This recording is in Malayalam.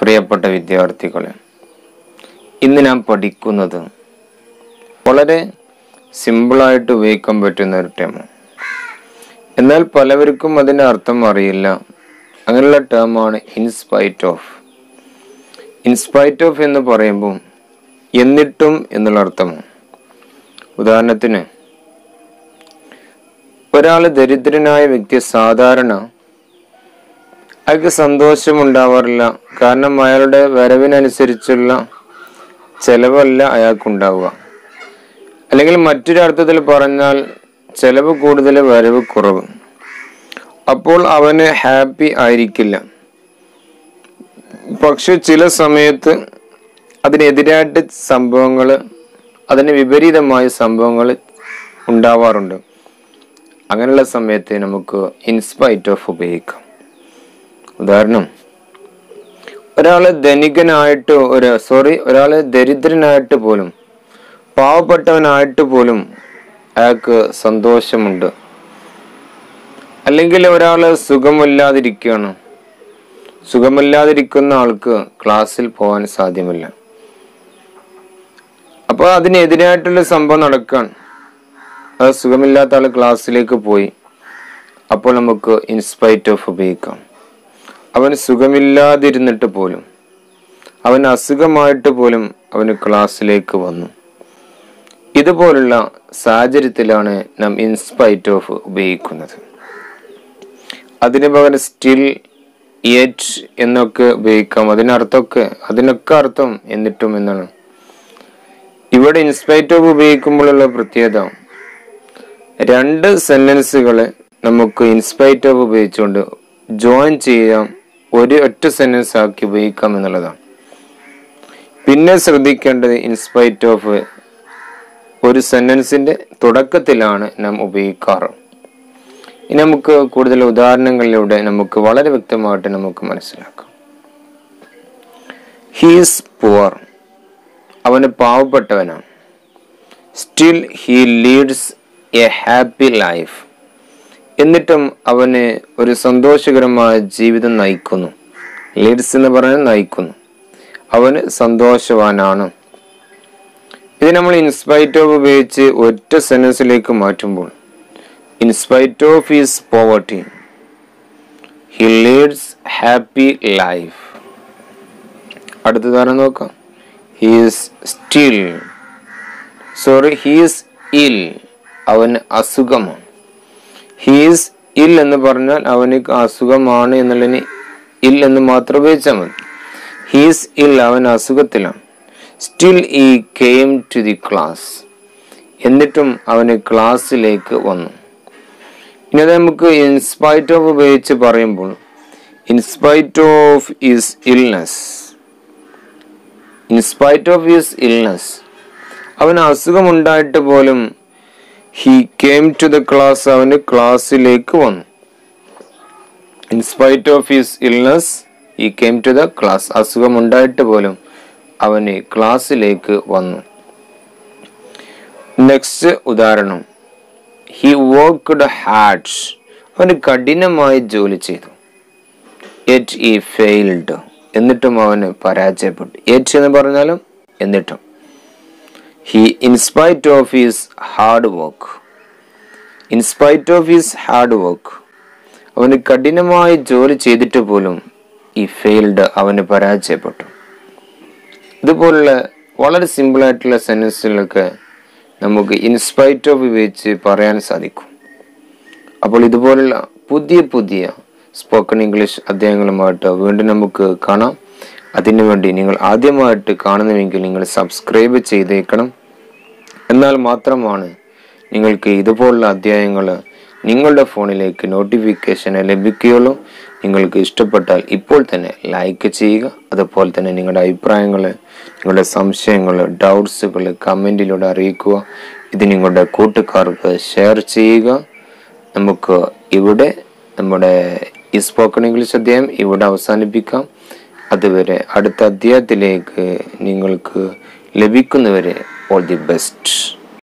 പ്രിയപ്പെട്ട വിദ്യാർത്ഥികളെ ഇന്ന് നാം പഠിക്കുന്നത് വളരെ സിമ്പിളായിട്ട് ഉപയോഗിക്കാൻ പറ്റുന്ന ഒരു ടേം എന്നാൽ പലവർക്കും അതിൻ്റെ അർത്ഥം അറിയില്ല അങ്ങനെയുള്ള ടേമാണ് ഇൻസ്പൈറ്റ് ഓഫ് ഇൻസ്പൈറ്റ് ഓഫ് എന്ന് പറയുമ്പോൾ എന്നിട്ടും എന്നുള്ള അർത്ഥമാണ് ഉദാഹരണത്തിന് ഒരാൾ ദരിദ്രനായ വ്യക്തി സാധാരണ അയാൾക്ക് സന്തോഷമുണ്ടാവാറില്ല കാരണം അയാളുടെ വരവിനനുസരിച്ചുള്ള ചെലവല്ല അയാൾക്കുണ്ടാവുക അല്ലെങ്കിൽ മറ്റൊരു അർത്ഥത്തിൽ പറഞ്ഞാൽ ചെലവ് കൂടുതൽ വരവ് കുറവ് അപ്പോൾ അവന് ഹാപ്പി ആയിരിക്കില്ല പക്ഷെ ചില സമയത്ത് അതിനെതിരായിട്ട് സംഭവങ്ങൾ അതിന് വിപരീതമായ സംഭവങ്ങൾ ഉണ്ടാവാറുണ്ട് അങ്ങനെയുള്ള സമയത്ത് നമുക്ക് ഇൻസ്പൈറ്റ് ഓഫ് ഉപയോഗിക്കാം ഉദാഹരണം ഒരാള് ധനികനായിട്ട് ഒരു സോറി ഒരാള് ദരിദ്രനായിട്ട് പോലും പാവപ്പെട്ടവനായിട്ട് പോലും അയാൾക്ക് സന്തോഷമുണ്ട് അല്ലെങ്കിൽ ഒരാള് സുഖമില്ലാതിരിക്കുകയാണ് സുഖമില്ലാതിരിക്കുന്ന ആൾക്ക് ക്ലാസ്സിൽ പോകാൻ സാധ്യമല്ല അപ്പോൾ അതിനെതിരായിട്ടുള്ള സംഭവം നടക്കുകയാണ് അത് സുഖമില്ലാത്ത ആൾ ക്ലാസ്സിലേക്ക് പോയി അപ്പോൾ നമുക്ക് ഇൻസ്പൈറ്റ് ഓഫ് ഉപയോഗിക്കാം അവന് സുഖമില്ലാതിരുന്നിട്ട് പോലും അവൻ അസുഖമായിട്ട് പോലും അവന് ക്ലാസ്സിലേക്ക് വന്നു ഇതുപോലുള്ള സാഹചര്യത്തിലാണ് നാം ഇൻസ്പൈറ്റ് ഓഫ് ഉപയോഗിക്കുന്നത് അതിന് പകരം സ്റ്റിൽ യെറ്റ് എന്നൊക്കെ ഉപയോഗിക്കാം അതിനർത്ഥമൊക്കെ അതിനൊക്കെ അർത്ഥം എന്നിട്ടും എന്നാണ് ഇവിടെ ഇൻസ്പൈറ്റ് ഓഫ് ഉപയോഗിക്കുമ്പോഴുള്ള പ്രത്യേകത രണ്ട് സെന്റൻസുകളെ നമുക്ക് ഇൻസ്പൈറ്റ് ഓഫ് ഉപയോഗിച്ചുകൊണ്ട് ജോയിൻ ചെയ്യാം ഒരു ഒറ്റ സെന്റൻസ് ആക്കി ഉപയോഗിക്കാം എന്നുള്ളതാണ് പിന്നെ ശ്രദ്ധിക്കേണ്ടത് ഇൻസ്പൈറ്റ് ഓഫ് ഒരു സെന്റൻസിന്റെ തുടക്കത്തിലാണ് നാം ഉപയോഗിക്കാറ് ഇനി നമുക്ക് കൂടുതൽ ഉദാഹരണങ്ങളിലൂടെ നമുക്ക് വളരെ വ്യക്തമായിട്ട് നമുക്ക് മനസ്സിലാക്കാം ഹീസ് പുവർ അവന് പാവപ്പെട്ടവനാണ് still he leads a happy life എന്നിട്ടും അവന് ഒരു സന്തോഷകരമായ ജീവിതം നയിക്കുന്നു ലീഡ്സ് എന്ന് പറഞ്ഞാൽ നയിക്കുന്നു അവന് സന്തോഷവാനാണ് ഇത് നമ്മൾ ഇൻസ്പൈറ്റ് ഓഫ് ഉപയോഗിച്ച് ഒറ്റ സെന്റൻസിലേക്ക് മാറ്റുമ്പോൾ in spite of his poverty he leads happy life അടുത്തതാണ് നോക്കാം ഹീസ് സ്റ്റിൽ സോറി ഹീസ് ഇൽ അവന് അസുഖമാണ് ഹീസ് ഇൽ എന്ന് പറഞ്ഞാൽ അവന് അസുഖമാണ് എന്നുള്ളതിന് ഇൽ എന്ന് മാത്രം ഉപയോഗിച്ചാൽ മതി ഹീസ് ഇൽ അവൻ അസുഖത്തിലാണ് still he came to the class എന്നിട്ടും അവന് ക്ലാസ്സിലേക്ക് വന്നു ഇനി അത് നമുക്ക് ഇൻസ്പൈറ്റ് ഓഫ് ഉപയോഗിച്ച് പറയുമ്പോൾ in spite of his illness in spite of his illness അവന് അസുഖമുണ്ടായിട്ട് പോലും he came to the class അവന് ക്ലാസ്സിലേക്ക് വന്നു in spite of his illness he came to the class അസുഖമുണ്ടായിട്ട് പോലും അവന് ക്ലാസ്സിലേക്ക് വന്നു നെക്സ്റ്റ് ഉദാഹരണം ഹി വർക്ക്ഡ് ഹാർഡ് അവന് കഠിനമായി ജോലി ചെയ്തു എറ്റ് ഈ ഫെയിൽഡ് എന്നിട്ടും അവന് പരാജയപ്പെട്ടു എറ്റ് എന്ന് പറഞ്ഞാലും എന്നിട്ടും he in spite of his hard work in spite of his hard work അവന് കഠിനമായി ജോലി ചെയ്തിട്ട് പോലും ഈ ഫെയിൽഡ് അവന് പരാജയപ്പെട്ടു ഇതുപോലുള്ള വളരെ സിമ്പിളായിട്ടുള്ള സെൻറ്റൻസുകളൊക്കെ നമുക്ക് ഇൻസ്പൈറ്റ് ഓഫ് ഉപയോഗിച്ച് പറയാൻ സാധിക്കും അപ്പോൾ ഇതുപോലുള്ള പുതിയ പുതിയ സ്പോക്കൺ ഇംഗ്ലീഷ് അധ്യായങ്ങളുമായിട്ട് വീണ്ടും നമുക്ക് കാണാം അതിനുവേണ്ടി നിങ്ങൾ ആദ്യമായിട്ട് കാണുന്നുവെങ്കിൽ നിങ്ങൾ സബ്സ്ക്രൈബ് ചെയ്തേക്കണം എന്നാൽ മാത്രമാണ് നിങ്ങൾക്ക് ഇതുപോലുള്ള അധ്യായങ്ങൾ നിങ്ങളുടെ ഫോണിലേക്ക് നോട്ടിഫിക്കേഷൻ ലഭിക്കുകയുള്ളൂ നിങ്ങൾക്ക് ഇഷ്ടപ്പെട്ടാൽ ഇപ്പോൾ തന്നെ ലൈക്ക് ചെയ്യുക അതുപോലെ തന്നെ നിങ്ങളുടെ അഭിപ്രായങ്ങൾ നിങ്ങളുടെ സംശയങ്ങൾ ഡൗട്ട്സുകൾ കമൻറ്റിലൂടെ അറിയിക്കുക ഇത് നിങ്ങളുടെ കൂട്ടുകാർക്ക് ഷെയർ ചെയ്യുക നമുക്ക് ഇവിടെ നമ്മുടെ ഈ സ്പോക്കൺ ഇംഗ്ലീഷ് അധ്യായം ഇവിടെ അവസാനിപ്പിക്കാം അതുവരെ അടുത്ത അധ്യായത്തിലേക്ക് നിങ്ങൾക്ക് ലഭിക്കുന്നവരെ ഓൾ ദി ബെസ്റ്റ്